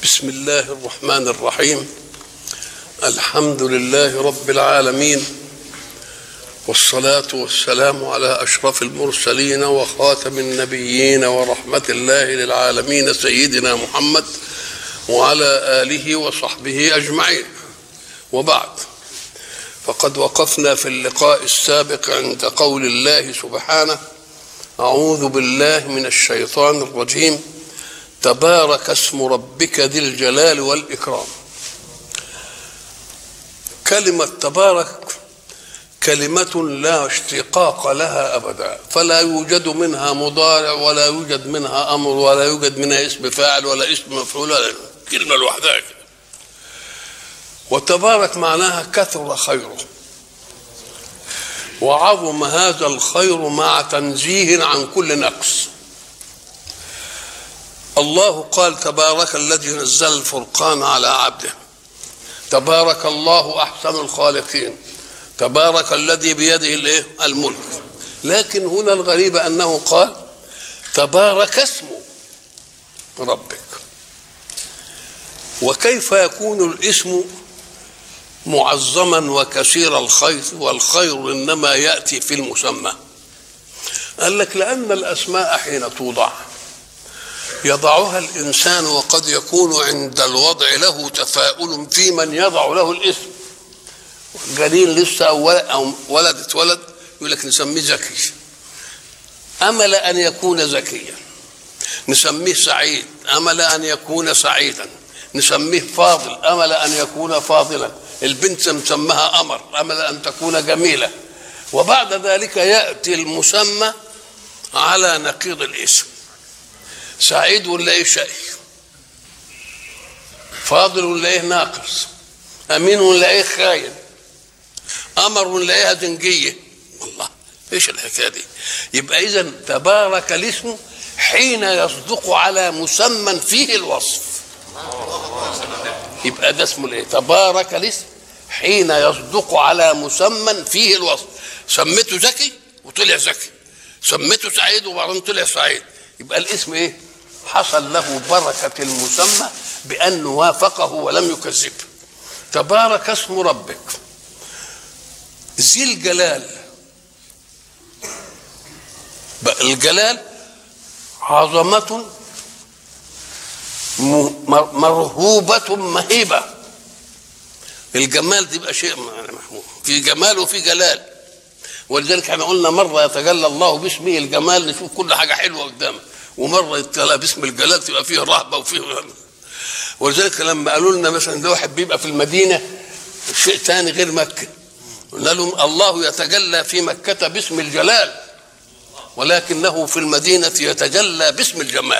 بسم الله الرحمن الرحيم الحمد لله رب العالمين والصلاة والسلام على أشرف المرسلين وخاتم النبيين ورحمة الله للعالمين سيدنا محمد وعلى آله وصحبه أجمعين وبعد فقد وقفنا في اللقاء السابق عند قول الله سبحانه أعوذ بالله من الشيطان الرجيم تبارك اسم ربك ذي الجلال والإكرام كلمة تبارك كلمة لا اشتقاق لها أبدا فلا يوجد منها مضارع ولا يوجد منها أمر ولا يوجد منها اسم فاعل ولا اسم مفعول ولا كلمة لوحدها كده وتبارك معناها كثر خيره وعظم هذا الخير مع تنزيه عن كل نقص الله قال تبارك الذي نزل الفرقان على عبده تبارك الله احسن الخالقين تبارك الذي بيده الايه الملك لكن هنا الغريب انه قال تبارك اسم ربك وكيف يكون الاسم معظما وكثير الخير والخير انما ياتي في المسمى قال لك لان الاسماء حين توضع يضعها الانسان وقد يكون عند الوضع له تفاؤل في من يضع له الاسم جليل لسه او او ولدت ولد يقول لك نسميه ذكي امل ان يكون ذكيا نسميه سعيد امل ان يكون سعيدا نسميه فاضل امل ان يكون فاضلا البنت مسماها قمر امل ان تكون جميله وبعد ذلك ياتي المسمى على نقيض الاسم سعيد ونلاقيه شقي فاضل ونلاقيه ناقص امين ونلاقيه خاين قمر ونلاقيها زنجيه والله ايش الحكايه دي يبقى اذا تبارك الاسم حين يصدق على مسمى فيه الوصف يبقى ده اسمه الايه تبارك الاسم حين يصدق على مسمى فيه الوصف سميته ذكي وطلع ذكي سميته سعيد وبعدين طلع سعيد يبقى الاسم ايه حصل له بركة المسمى بأن وافقه ولم يكذبه تبارك اسم ربك ذي الجلال الجلال عظمة مرهوبة مهيبة الجمال تبقى شيء محمود في جمال وفي جلال ولذلك احنا قلنا مرة يتجلى الله باسمه الجمال نشوف كل حاجة حلوة قدامه ومرة يتجلى باسم الجلال تبقى فيه رهبة وفيه ولذلك لما قالوا لنا مثلا ده واحد بيبقى في المدينة شيء ثاني غير مكة قلنا لهم الله يتجلى في مكة باسم الجلال ولكنه في المدينة يتجلى باسم الجمال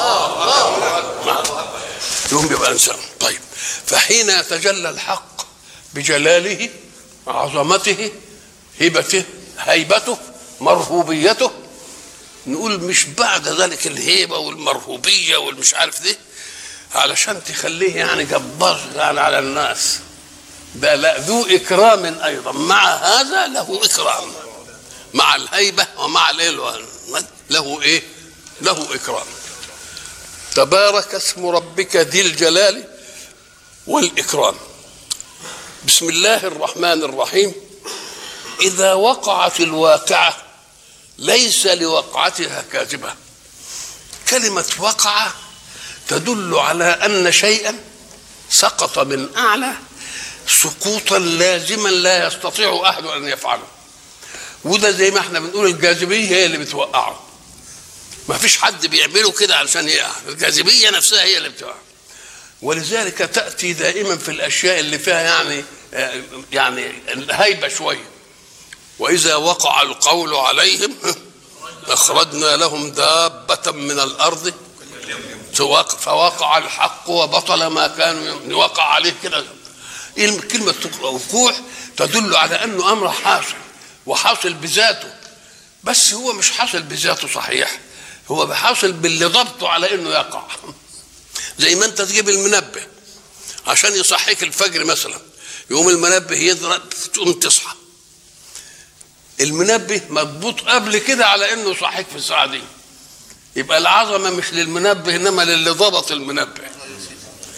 الله يوم يبقى إنسان طيب فحين يتجلى الحق بجلاله عظمته هبته هيبته مرهوبيته نقول مش بعد ذلك الهيبة والمرهوبية والمش عارف دي علشان تخليه يعني جبار يعني على الناس ده لا ذو إكرام أيضا مع هذا له إكرام مع الهيبة ومع الايه له ايه له إكرام تبارك اسم ربك ذي الجلال والإكرام بسم الله الرحمن الرحيم إذا وقعت الواقعة ليس لوقعتها كاذبة كلمة وقع تدل على أن شيئا سقط من أعلى سقوطا لازما لا يستطيع أحد أن يفعله وده زي ما احنا بنقول الجاذبيه هي اللي بتوقعه ما فيش حد بيعمله كده علشان يقع الجاذبيه نفسها هي اللي بتوقع ولذلك تاتي دائما في الاشياء اللي فيها يعني يعني هيبه شويه واذا وقع القول عليهم اخرجنا لهم دابه من الارض فوقع الحق وبطل ما كانوا وقع عليه كده كلمه وقوع تدل على انه امر حاصل وحاصل بذاته بس هو مش حاصل بذاته صحيح هو حاصل باللي ضبطه على انه يقع زي ما انت تجيب المنبه عشان يصحيك الفجر مثلا يقوم المنبه يضرب تقوم تصحى المنبه مضبوط قبل كده على انه يصحيك في الساعه دي يبقى العظمه مش للمنبه انما للي ضبط المنبه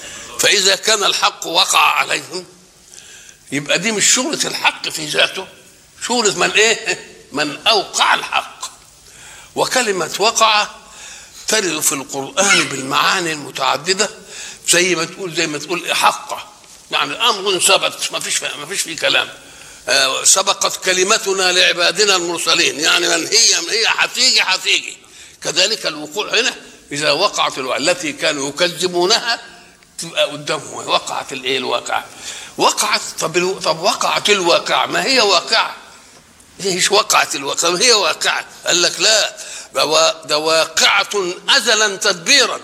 فإذا كان الحق وقع عليهم يبقى دي مش شغلة الحق في ذاته شغلة من إيه؟ من أوقع الحق وكلمة وقع ترد في القرآن بالمعاني المتعددة زي ما تقول زي ما تقول حق يعني أمر ثبت ما فيش ما فيش فيه كلام آه سبقت كلمتنا لعبادنا المرسلين يعني من هي من هي هتيجي هتيجي كذلك الوقوع هنا إذا وقعت التي كانوا يكذبونها تبقى قدامهم وقعت الايه الواقعة وقعت طب طب وقعت الواقعة ما هي واقعة ايش وقعت الواقعة ما هي واقعة قال لك لا ده واقعة أزلا تدبيرا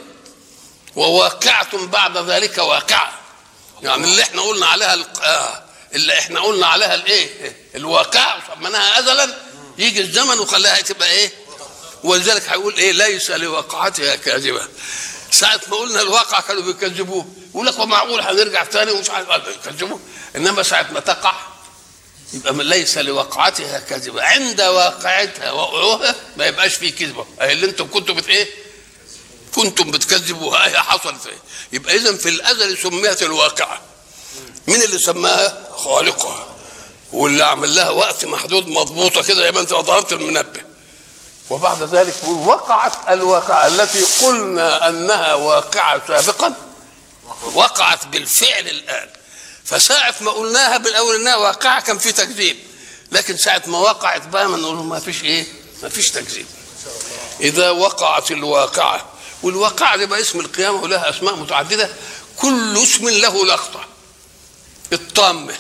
وواقعة بعد ذلك واقعة يعني اللي احنا قلنا عليها آه اللي احنا قلنا عليها الايه الواقعة سميناها أزلا يجي الزمن وخلاها تبقى ايه ولذلك هيقول ايه ليس لوقعتها كاذبة ساعة ما قلنا الواقع كانوا بيكذبوه يقول لك ومعقول هنرجع تاني ومش عارف يكذبوه انما ساعة ما تقع يبقى ليس لوقعتها كذبة عند واقعتها وقعوها ما يبقاش فيه كذبة أي اللي انتم كنتم بت ايه كنتم بتكذبوها هي حصلت ايه يبقى اذا في الازل سميت الواقعة مين اللي سماها خالقها واللي عمل لها وقت محدود مضبوطة كده زي ما انت ضربت المنبه وبعد ذلك وقعت الواقعة التي قلنا أنها واقعة سابقا وقعت بالفعل الآن فساعة ما قلناها بالأول أنها واقعة كان في تكذيب لكن ساعة ما وقعت بقى ما نقول ما فيش إيه ما فيش تكذيب إذا وقعت الواقعة والواقعة دي بقى اسم القيامة ولها أسماء متعددة كل اسم له لقطة الطامة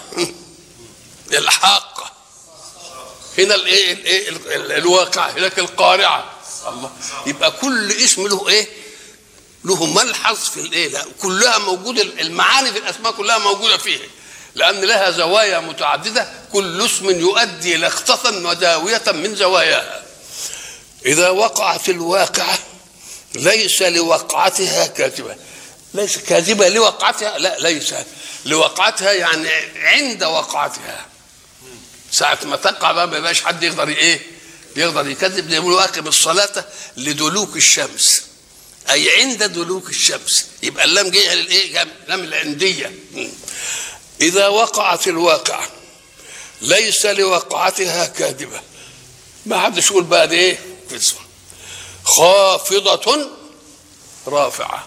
الحاقة هنا الايه الايه الواقع هناك القارعه الله يبقى كل اسم له ايه له ملحظ في الايه لا كلها موجوده المعاني في الاسماء كلها موجوده فيه لان لها زوايا متعدده كل اسم يؤدي لخطة وداوية من زواياها إذا وقعت الواقعة ليس لوقعتها كاذبة ليس كاذبة لوقعتها لا ليس لوقعتها يعني عند وقعتها ساعة ما تقع بقى ما يبقاش حد يقدر ايه يقدر يكذب يقولوا اقم الصلاة لدلوك الشمس أي عند دلوك الشمس يبقى اللام جاية للإيه؟ لام العندية إذا وقعت الواقعة ليس لوقعتها كاذبة ما حدش يقول بقى دي إيه؟ خافضة رافعة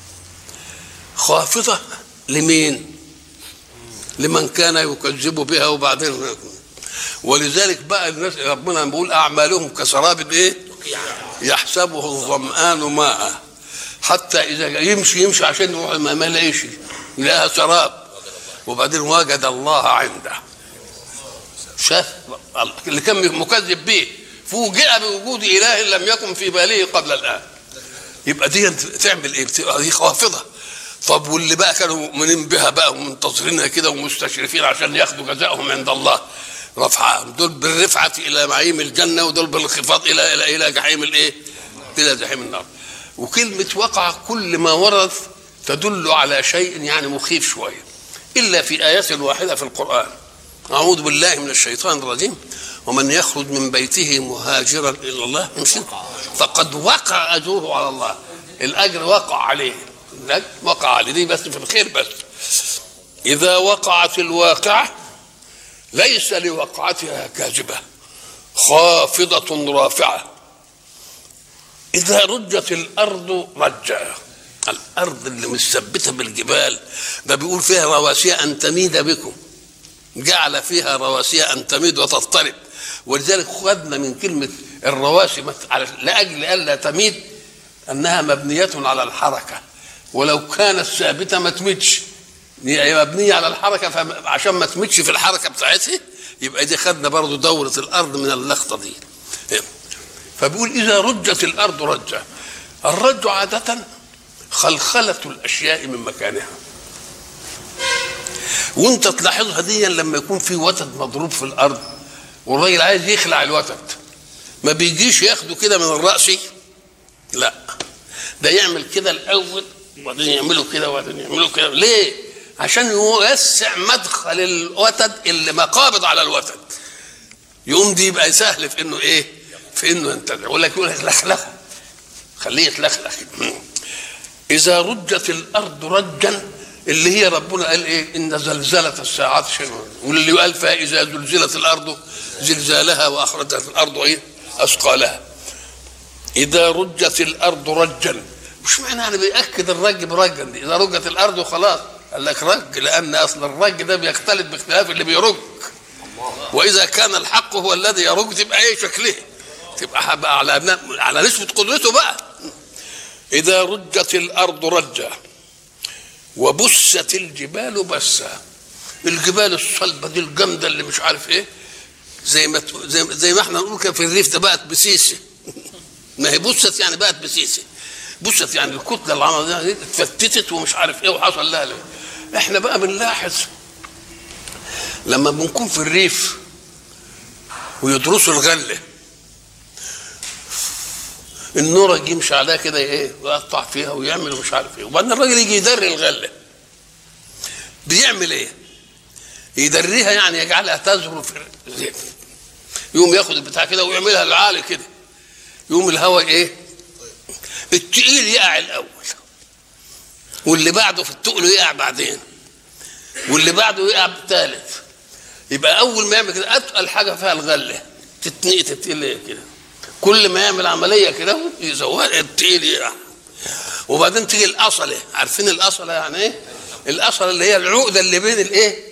خافضة لمين؟ لمن كان يكذب بها وبعدين ولذلك بقى الناس ربنا بيقول اعمالهم كسراب ايه؟ يحسبه الظمآن ماء حتى اذا يمشي يمشي عشان ما, ما يلاقيش يلاقيها سراب وبعدين وجد الله عنده شاف اللي كان مكذب به فوجئ بوجود اله لم يكن في باله قبل الان يبقى دي تعمل ايه؟ دي خافضه طب واللي بقى كانوا مؤمنين بها بقى ومنتظرينها كده ومستشرفين عشان ياخدوا جزاءهم عند الله رفعة دول بالرفعة إلى نعيم الجنة ودول بالانخفاض إلى إلى إلى جحيم الإيه؟ إلى جحيم النار. وكلمة وقع كل ما ورد تدل على شيء يعني مخيف شوية إلا في آية واحدة في القرآن. أعوذ بالله من الشيطان الرجيم ومن يخرج من بيته مهاجرا إلى الله فقد وقع أجره على الله. الأجر وقع عليه. وقع عليه دي بس في الخير بس. إذا وقعت الواقعة ليس لوقعتها كاذبة خافضة رافعة إذا رجت الأرض رجا الأرض اللي مثبتة بالجبال ده بيقول فيها رواسي أن تميد بكم جعل فيها رواسي أن تميد وتضطرب ولذلك خدنا من كلمة الرواسي لأجل ألا تميد أنها مبنية على الحركة ولو كانت ثابتة ما تمدش هي مبنيه على الحركه فعشان ما تمدش في الحركه بتاعتها يبقى دي خدنا برضو دوره الارض من اللقطه دي فبيقول اذا رجت الارض رجه الرج عاده خلخله الاشياء من مكانها وانت تلاحظها دي لما يكون في وتد مضروب في الارض والراجل عايز يخلع الوتد ما بيجيش ياخده كده من الراس لا ده يعمل كده الاول وبعدين يعملوا كده وبعدين يعملوا كده ليه؟ عشان يوسع مدخل الوتد اللي مقابض على الوتد يقوم دي يبقى سهل في انه ايه؟ في انه ينتزع يقول لك يقول لخلخه خليه يتلخلخ اذا رجت الارض رجا اللي هي ربنا قال ايه ان زلزله الساعات شيء واللي قال فيها اذا زلزلت الارض زلزالها واخرجت الارض ايه اثقالها اذا رجت الارض رجا مش معنى يعني بياكد الرج برجا دي اذا رجت الارض وخلاص قال لك رج لان اصل الرج ده بيختلف باختلاف اللي بيرج واذا كان الحق هو الذي يرج تبقى ايه شكله تبقى بقى على أبناء على نسبه قدرته بقى اذا رجت الارض رجا وبست الجبال بسا الجبال الصلبه دي الجامده اللي مش عارف ايه زي ما زي, زي ما احنا نقول كده في الريف ده بقت بسيسه ما هي بست يعني بقت بسيسه بست يعني الكتله اللي عملها دي اتفتتت ومش عارف ايه وحصل لها ليه. احنا بقى بنلاحظ لما بنكون في الريف ويدرسوا الغله النورج يمشي عليها كده ايه ويقطع فيها ويعمل مش عارف ايه وبعدين الراجل يجي يدري الغله بيعمل ايه؟ يدريها يعني يجعلها تزهر في الزيت يقوم ياخد البتاع كده ويعملها العالي كده يقوم الهواء ايه؟ التقيل يقع الاول واللي بعده في التقل يقع بعدين واللي بعده يقع بالثالث يبقى اول ما يعمل كده اتقل حاجه فيها الغله تتنقي تتقل كده كل ما يعمل عمليه كده يزودها التقيل يقع وبعدين تيجي الاصله عارفين الاصله يعني ايه؟ الاصله اللي هي العقده اللي بين الايه؟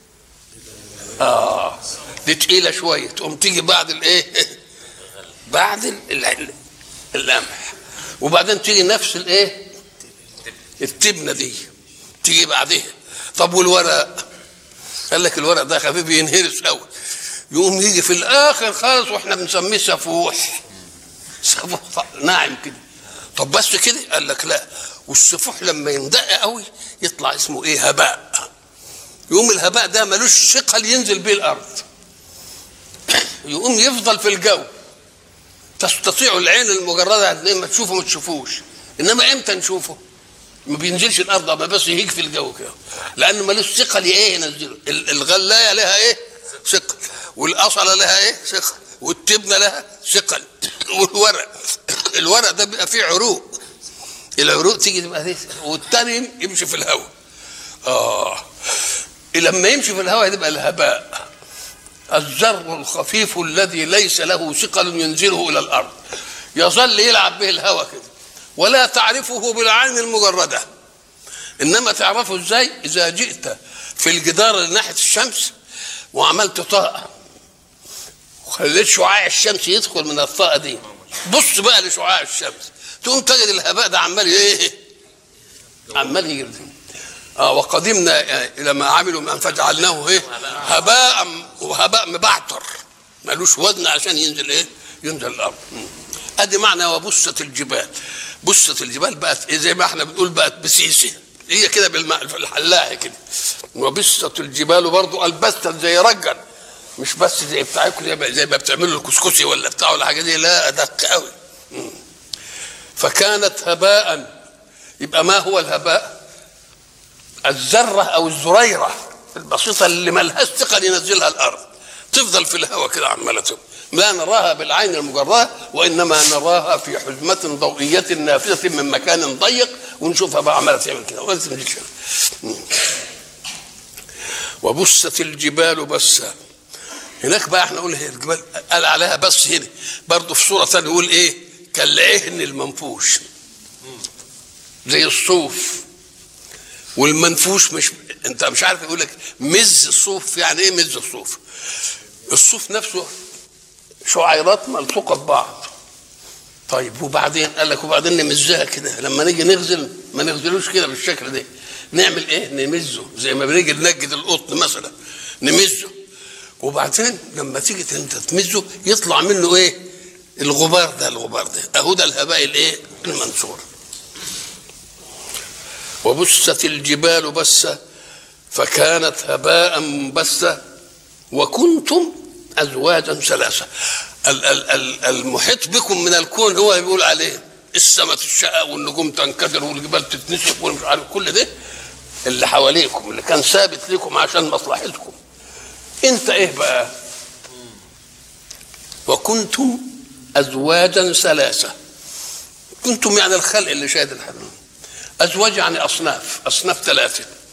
اه دي تقيله شويه تقوم تيجي بعد الايه؟ بعد ال- القمح وبعدين تيجي نفس الايه؟ التبنه دي تيجي بعدها طب والورق قال لك الورق ده خفيف ينهرس قوي يقوم يجي في الاخر خالص واحنا بنسميه سفوح سفوح ناعم كده طب بس كده قال لك لا والسفوح لما يندق قوي يطلع اسمه ايه هباء يقوم الهباء ده ملوش ثقل ينزل بيه الارض يقوم يفضل في الجو تستطيع العين المجرده ان ما تشوفه ما تشوفوش انما امتى نشوفه ما بينزلش الارض ما بس يهيج في الجو كده لانه ملوش ثقل ايه ينزله ال- الغلايه لها ايه ثقل والاصله لها ايه ثقل والتبنه لها ثقل والورق الورق ده بيبقى فيه عروق العروق تيجي تبقى دي والتاني يمشي في الهواء اه لما يمشي في الهواء يبقى الهباء الذر الخفيف الذي ليس له ثقل ينزله الى الارض يظل يلعب به الهواء كده ولا تعرفه بالعين المجرده انما تعرفه ازاي اذا جئت في الجدار اللي ناحيه الشمس وعملت طاقه وخليت شعاع الشمس يدخل من الطاقه دي بص بقى لشعاع الشمس تقوم تجد الهباء ده عمال ايه عمال يجري اه وقدمنا الى ما عملوا من فجعلناه ايه هباء وهباء مبعتر ملوش وزن عشان ينزل ايه ينزل الارض مم. ادي معنى وبست الجبال بست الجبال بقت إيه زي ما احنا بنقول بقت بسيسه هي كده بالماء الحلاحي كده وبست الجبال برضو البست زي رجل مش بس زي بتاعكم زي ما- زي ما بتعملوا الكسكسي ولا بتاع ولا حاجه دي لا ادق قوي مم. فكانت هباء يبقى ما هو الهباء الذره او الزريره البسيطه اللي ملهاش ثقل ينزلها الارض تفضل في الهواء كده عماله تبقى. لا نراها بالعين المجرده وانما نراها في حزمه ضوئيه نافذه من مكان ضيق ونشوفها بقى عماله تعمل كده ولا تنزلش. مم. وبست الجبال بسا هناك بقى احنا نقول هي الجبال قال عليها بس هنا برضه في صوره ثانيه يقول ايه كالعهن المنفوش زي الصوف والمنفوش مش انت مش عارف يقول لك مز الصوف يعني ايه مز الصوف الصوف نفسه شعيرات ملصوقه ببعض طيب وبعدين قال لك وبعدين نمزها كده لما نيجي نغزل ما نغزلوش كده بالشكل ده نعمل ايه نمزه زي ما بنيجي ننجد القطن مثلا نمزه وبعدين لما تيجي انت تمزه يطلع منه ايه الغبار ده الغبار ده اهو ده الهباء الايه المنثور وبست الجبال بسا فكانت هباء منبثا وكنتم ازواجا ثلاثه ال- ال- ال- المحيط بكم من الكون هو بيقول عليه السماء تشقق والنجوم تنكدر والجبال تتنسف والمش عارف كل ده اللي حواليكم اللي كان ثابت لكم عشان مصلحتكم انت ايه بقى وكنتم ازواجا ثلاثه كنتم يعني الخلق اللي شاهد الحدث ازواج يعني اصناف اصناف ثلاثه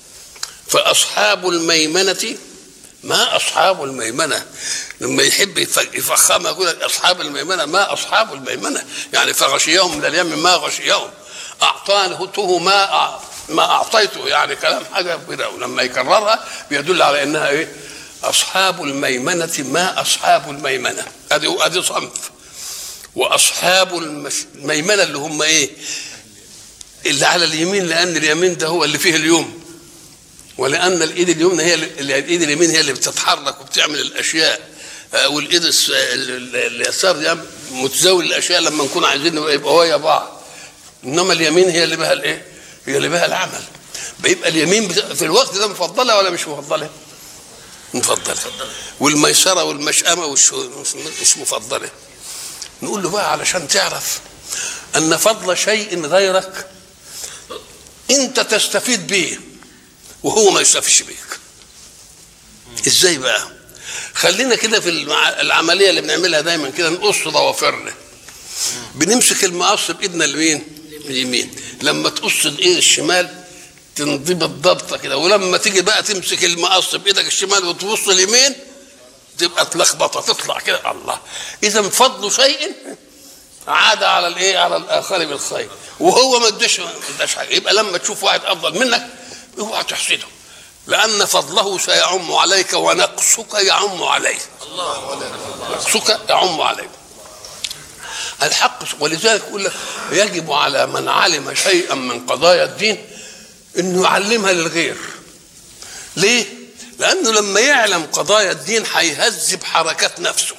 فأصحاب الميمنة ما أصحاب الميمنة لما يحب يفخمها يقول لك أصحاب الميمنة ما أصحاب الميمنة يعني فغشيهم من اليم ما غشيهم أعطانه ما ما أعطيته يعني كلام حاجة كده ولما يكررها بيدل على إنها إيه أصحاب الميمنة ما أصحاب الميمنة أدي أدي صنف وأصحاب الميمنة اللي هم إيه اللي على اليمين لأن اليمين ده هو اللي فيه اليوم ولان الايد اليمنى هي الايد اليمين هي اللي بتتحرك وبتعمل الاشياء والايد اليسار دي متزاول الاشياء لما نكون عايزين يبقى ويا بعض انما اليمين هي اللي بها الايه؟ هي اللي بها العمل بيبقى اليمين في الوقت ده مفضله ولا مش مفضله؟ مفضله والميسره والمشأمه مش مفضله نقول له بقى علشان تعرف ان فضل شيء غيرك انت تستفيد به وهو ما يستفيدش بيك ازاي بقى خلينا كده في العمليه اللي بنعملها دايما كده نقص ضوافرنا بنمسك المقص بايدنا اليمين اليمين لما تقص الايد الشمال تنضبط ضبطه كده ولما تيجي بقى تمسك المقص بايدك الشمال وتبص اليمين تبقى تلخبطه تطلع كده الله اذا فضل شيء عاد على الايه على الاخر بالخير وهو ما اداش ما اداش حاجه يبقى لما تشوف واحد افضل منك اوعى تحسده لأن فضله سيعم عليك ونقصك يعم عليه الله نقصك يعم عليك الحق ولذلك يقول لك يجب على من علم شيئا من قضايا الدين انه يعلمها للغير ليه لانه لما يعلم قضايا الدين هيهذب حركات نفسه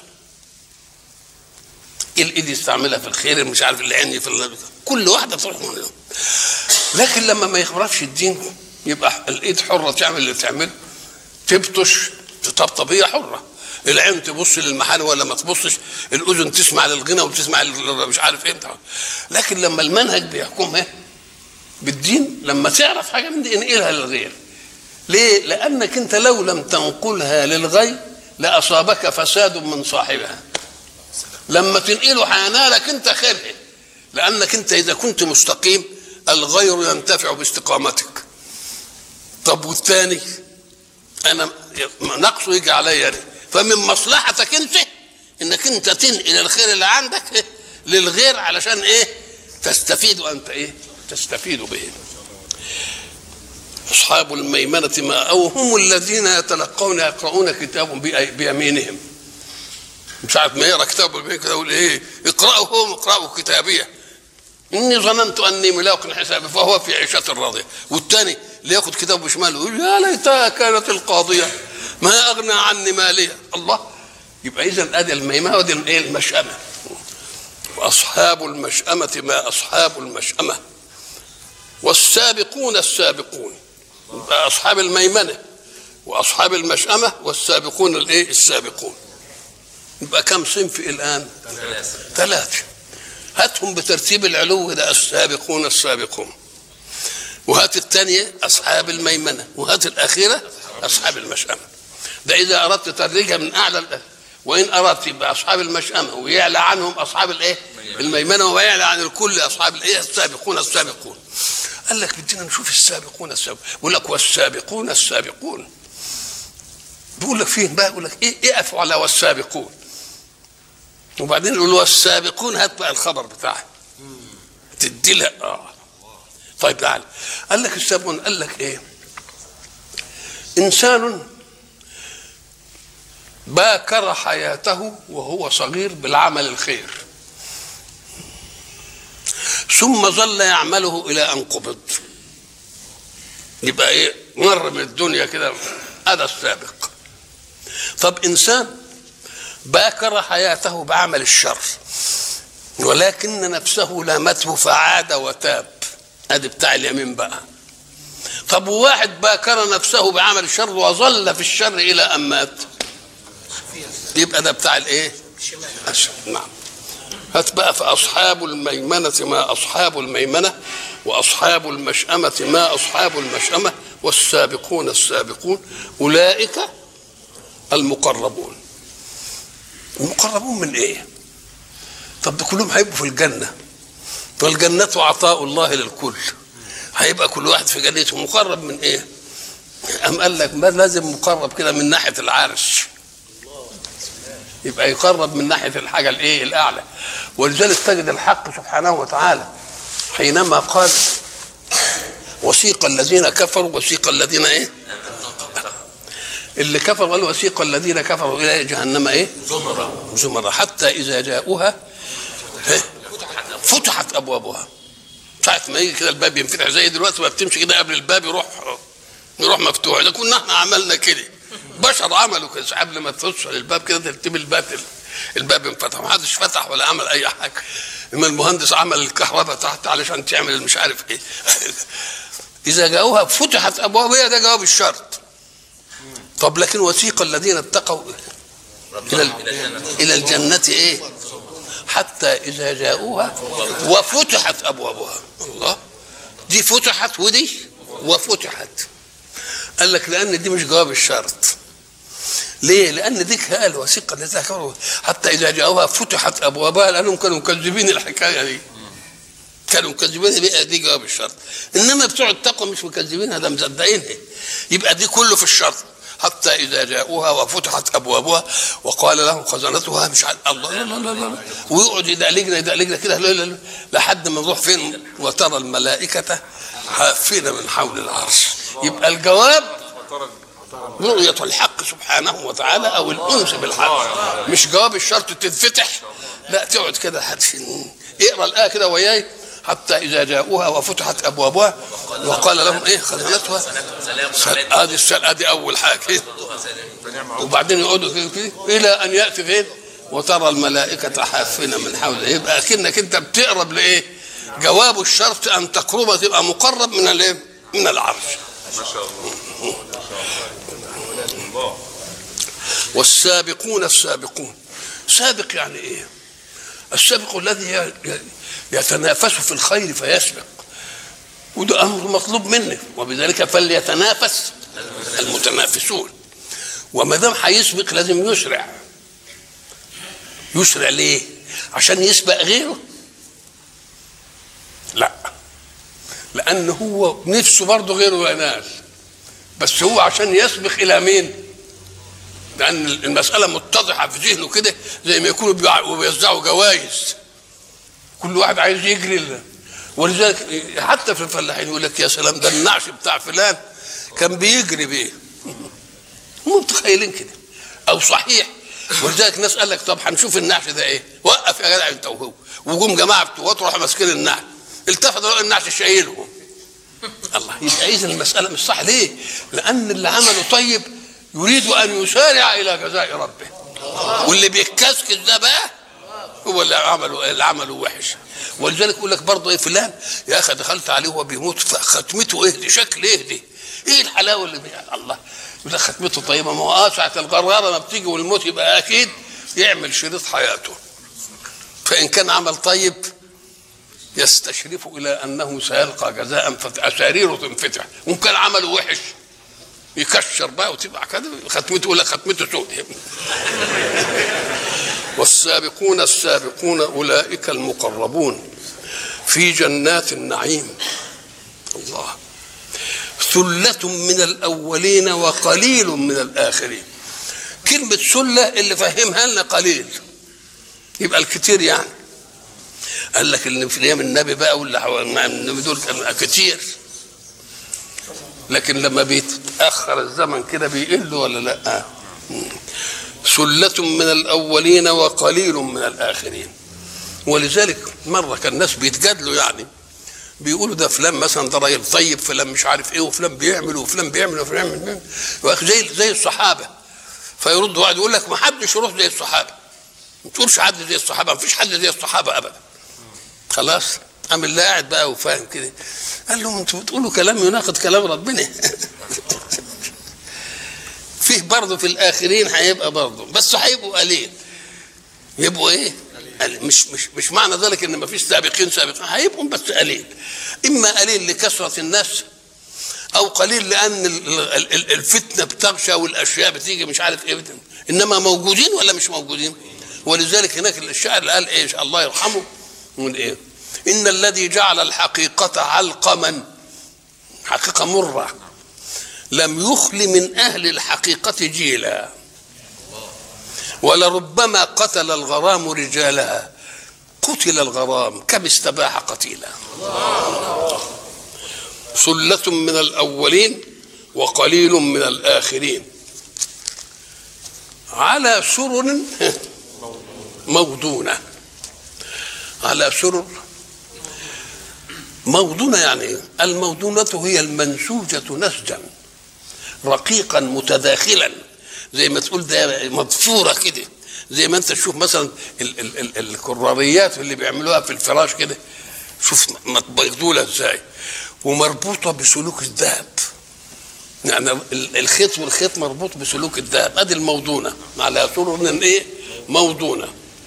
الايد يستعملها في الخير مش عارف اللي عيني في كل واحده تروح منهم لكن لما ما يخبرش الدين يبقى الايد حره تعمل اللي تعمله تبطش تطبطب هي حره العين تبص للمحل ولا ما تبصش الاذن تسمع للغنى وتسمع مش عارف ايه لكن لما المنهج بيحكمها بالدين لما تعرف حاجه من دي انقلها للغير ليه لانك انت لو لم تنقلها للغير لاصابك فساد من صاحبها لما تنقله هينالك انت خيرها لانك انت اذا كنت مستقيم الغير ينتفع باستقامتك طب والثاني انا نقصه يجي عليا فمن مصلحتك انت انك انت تنقل الخير اللي عندك للغير علشان ايه تستفيد وانت ايه تستفيد به اصحاب الميمنه ما او هم الذين يتلقون يقرؤون كتابهم بيمينهم من ساعة ما يقرا كتابه كده يقول ايه اقرأوا هم اقرأوا كتابيه اني ظننت اني ملاق حسابي فهو في عيشه راضيه والثاني اللي ياخذ كتابه بشماله يقول يا ليتها كانت القاضيه ما اغنى عني ماليه الله يبقى اذا ادي الميمه ودي الايه المشأمه واصحاب المشأمه ما اصحاب المشأمه والسابقون السابقون اصحاب الميمنه واصحاب المشأمه والسابقون الايه السابقون يبقى كم صنف الان ثلاثه هاتهم بترتيب العلو ده السابقون السابقون وهات الثانية أصحاب الميمنة وهات الأخيرة أصحاب المشأمة ده إذا أردت تدريجها من أعلى وإن أردت يبقى أصحاب المشأمة ويعلى عنهم أصحاب الإيه؟ الميمنة ويعلى عن الكل أصحاب الإيه؟ السابقون السابقون قال لك بدنا نشوف السابقون السابقون بيقول لك والسابقون السابقون بيقول لك فين بقى يقول لك إيه اقف على والسابقون وبعدين يقول والسابقون هات بقى الخبر بتاعه تدي لها اه طيب تعال قال لك السابقون قال لك ايه انسان باكر حياته وهو صغير بالعمل الخير ثم ظل يعمله الى ان قبض يبقى ايه مر من الدنيا كده هذا السابق طب انسان باكر حياته بعمل الشر ولكن نفسه لامته فعاد وتاب ادي بتاع اليمين بقى طب وواحد باكر نفسه بعمل الشر وظل في الشر الى ان مات يبقى ده بتاع الايه نعم هات بقى فاصحاب الميمنه ما اصحاب الميمنه واصحاب المشأمه ما اصحاب المشأمه والسابقون السابقون اولئك المقربون المقربون من ايه طب ده كلهم هيبقوا في الجنه والجنة عطاء الله للكل هيبقى كل واحد في جنته مقرب من ايه أم قال لك ما لازم مقرب كده من ناحية العرش يبقى يقرب من ناحية الحاجة الإيه الأعلى ولذلك تجد الحق سبحانه وتعالى حينما قال وسيق الذين كفروا وسيق الذين إيه اللي كفروا قال وسيق الذين كفروا إلى جهنم إيه زمرة زمرة حتى إذا جاءوها إيه؟ فتحت أبوابها ساعة ما يجي كده الباب ينفتح زي دلوقتي ما بتمشي كده قبل الباب يروح يروح مفتوح اذا كنا احنا عملنا كده بشر عملوا كده قبل ما توصل الباب كده ترتب الباب الباب انفتح ما حدش فتح ولا عمل اي حاجه اما المهندس عمل الكهرباء تحت علشان تعمل مش عارف ايه اذا جاءوها فتحت ابوابها ده جواب الشرط طب لكن وثيق الذين اتقوا الى الى الجنه ايه حتى اذا جاءوها وفتحت ابوابها الله دي فتحت ودي وفتحت قال لك لان دي مش جواب الشرط ليه؟ لان ديك قال وثيقه التي كفروا حتى اذا جاءوها فتحت ابوابها لانهم كانوا مكذبين الحكايه دي كانوا مكذبين بقى دي جواب الشرط انما بتوع التقوى مش مكذبينها ده مصدقينها يبقى دي كله في الشرط حتى اذا جاءوها وفتحت ابوابها وقال لهم خزنتها مش عارف الله لا لا لا لا ويقعد يدقلجنا يدقلجنا كده لا لا لا لحد ما نروح فين وترى الملائكه حافين من حول العرش يبقى الجواب رؤية الحق سبحانه وتعالى أو الأنس بالحق مش جواب الشرط تتفتح لا تقعد كده حتفين اقرا الآية كده وياي حتى إذا جاءوها وفتحت أبوابها وقال لهم إيه خزنتها سلام ادي السل ادي اول حاجه كده وبعدين يقعدوا كده كده الى ان ياتي فين وترى الملائكه حافين من حوله يبقى اكنك انت بتقرب لايه جواب الشرط ان تقرب تبقى مقرب من الايه من العرش ما شاء الله ما شاء الله الله والسابقون السابقون سابق يعني ايه السابق الذي ي- ي- يتنافس في الخير فيسبق وده امر مطلوب منه وبذلك فليتنافس المتنافسون وما دام هيسبق لازم يسرع يسرع ليه عشان يسبق غيره لا لان هو نفسه برضه غيره ينال بس هو عشان يسبق الى مين لان المساله متضحه في ذهنه كده زي ما يكونوا بيع- بيوزعوا جوائز كل واحد عايز يجري ل- ولذلك حتى في الفلاحين يقول لك يا سلام ده النعش بتاع فلان كان بيجري بيه هم متخيلين كده او صحيح ولذلك ناس قال لك طب هنشوف النعش ده ايه وقف يا جدع انت وهو وجم جماعه بتوع راحوا ماسكين النعش التفتوا لقوا النعش شايلهم الله يبقى اذا المساله مش صح ليه؟ لان اللي عمله طيب يريد ان يسارع الى جزاء ربه واللي بيتكسكس ده بقى هو اللي عمله اللي عمله وحش ولذلك يقول لك برضه ايه فلان يا اخي دخلت عليه وهو بيموت ختمته ايه دي شكل ايه دي؟ ايه الحلاوه اللي بي... الله يقول لك ختمته طيبه ما هو اه ساعه الغراره ما بتيجي والموت يبقى اكيد يعمل شريط حياته فان كان عمل طيب يستشرف الى انه سيلقى جزاء فاساريره تنفتح وان كان عمله وحش يكشر بقى وتبقى كده ختمته يقول لك ختمته سود والسابقون السابقون اولئك المقربون في جنات النعيم الله ثلة من الأولين وقليل من الآخرين كلمة سلة اللي فهمها لنا قليل يبقى الكتير يعني قال لك اللي في ايام النبي بقى واللي حوالين النبي دول كان كتير لكن لما بيتاخر الزمن كده بيقلوا ولا لا سلة من الأولين وقليل من الآخرين ولذلك مرة كان الناس بيتجادلوا يعني بيقولوا ده فلان مثلا ده راجل طيب فلان مش عارف ايه وفلان بيعمل وفلان بيعمل وفلان بيعمل واخ زي زي الصحابه فيرد واحد يقول لك ما حدش يروح زي الصحابه ما تقولش حد زي الصحابه ما فيش حد زي الصحابه ابدا خلاص قام اللي قاعد بقى وفاهم كده قال لهم انتوا بتقولوا كلام يناقض كلام ربنا فيه برضه في الاخرين هيبقى برضه بس هيبقوا قليل يبقوا ايه؟ قليل. مش مش مش معنى ذلك ان ما فيش سابقين سابقين هيبقوا بس قليل اما قليل لكثره الناس او قليل لان ال- ال- ال- الفتنه بتغشى والاشياء بتيجي مش عارف ايه بت- انما موجودين ولا مش موجودين؟ ولذلك هناك الشاعر قال ايه الله يرحمه من ايه؟ ان الذي جعل الحقيقه علقما حقيقه مره لم يخل من أهل الحقيقة جيلا ولربما قتل الغرام رجالها قتل الغرام كم استباح قتيلا سلة من الأولين وقليل من الآخرين على سرر موضونة على سرر موضونة يعني إيه؟ الموضونة هي المنسوجة نسجا رقيقا متداخلا زي ما تقول ده مضفورة كده زي ما انت تشوف مثلا ال- ال- ال- الكراريات اللي بيعملوها في الفراش كده شوف مقدولة ازاي ومربوطة بسلوك الذهب يعني ال- الخيط والخيط مربوط بسلوك الذهب ادي الموضونة على سرر ايه موضونة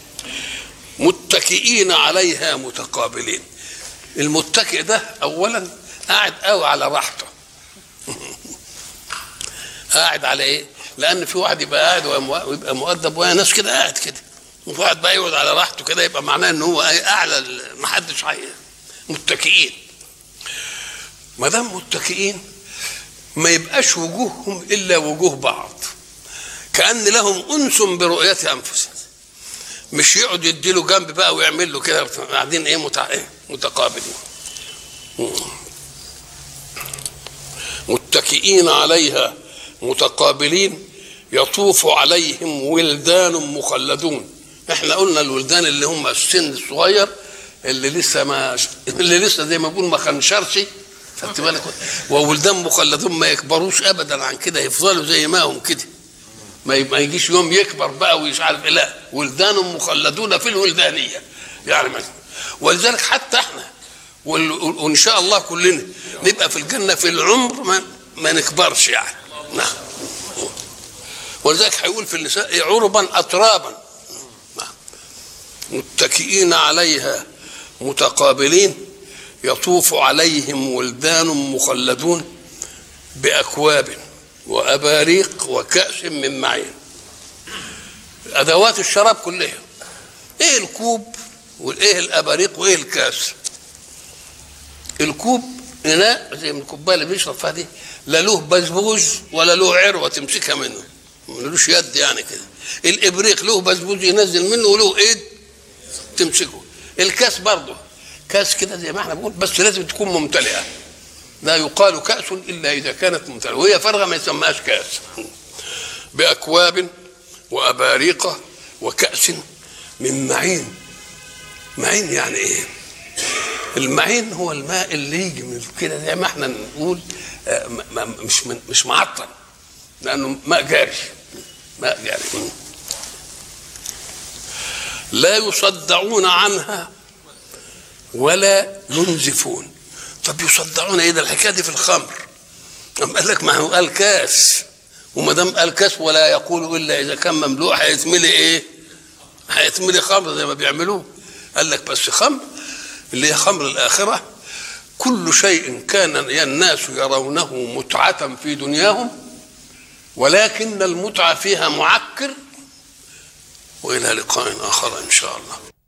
متكئين عليها متقابلين المتكئ ده اولا قاعد قوي على راحته قاعد على ايه لان في واحد يبقى قاعد ويبقى ويبقى مؤدب ويا ناس كده قاعد كده وفي واحد بقى يقعد على راحته كده يبقى معناه ان هو إيه؟ اعلى ال- محدش حي متكئين ما دام متكئين ما يبقاش وجوههم الا وجوه بعض كان لهم انس برؤيه انفسهم مش يقعد يديله جنب بقى ويعمل له كده قاعدين ايه متع... إيه؟ متقابلين متكئين عليها متقابلين يطوف عليهم ولدان مخلدون احنا قلنا الولدان اللي هم السن الصغير اللي لسه ما اللي لسه زي ما بقول ما خنشرش خدت بالك وولدان مخلدون ما يكبروش ابدا عن كده يفضلوا زي ما هم كده ما ي- ما يجيش يوم يكبر بقى ومش عارف إيه، لا ولدان مخلدون في الولدانيه يعني ما ولذلك حتى احنا وال- وان شاء الله كلنا نبقى في الجنه في العمر ما, ما نكبرش يعني نعم ولذلك هيقول في النساء إيه، عربا اترابا نعم. متكئين عليها متقابلين يطوف عليهم ولدان مخلدون باكواب واباريق وكاس من معين ادوات الشراب كلها ايه الكوب وايه الاباريق وايه الكاس الكوب اناء زي من الكوبايه اللي بيشرب فيها دي لا له بزبوز ولا له عروه تمسكها منه ملوش يد يعني كده الابريق له بزبوز ينزل منه وله ايد تمسكه الكاس برضه كاس كده زي ما احنا بنقول بس لازم تكون ممتلئه لا يقال كأس إلا إذا كانت ممتلئة وهي فارغة ما يسمىهاش كأس بأكواب وأباريق وكأس من معين معين يعني إيه؟ المعين هو الماء اللي يجي من كده زي ما احنا نقول آه، م- م- مش من مش معطل لأنه ماء جاري ماء جاري لا يصدعون عنها ولا ينزفون طب يصدعون ايه ده الحكايه دي في الخمر أم قال لك ما هو قال كاس وما دام قال كاس ولا يقول الا اذا كان مملوء هيتملي ايه؟ هيتملي خمر زي ما بيعملوه قال لك بس خمر اللي هي خمر الاخره كل شيء كان الناس يرونه متعة في دنياهم ولكن المتعة فيها معكر وإلى لقاء آخر إن شاء الله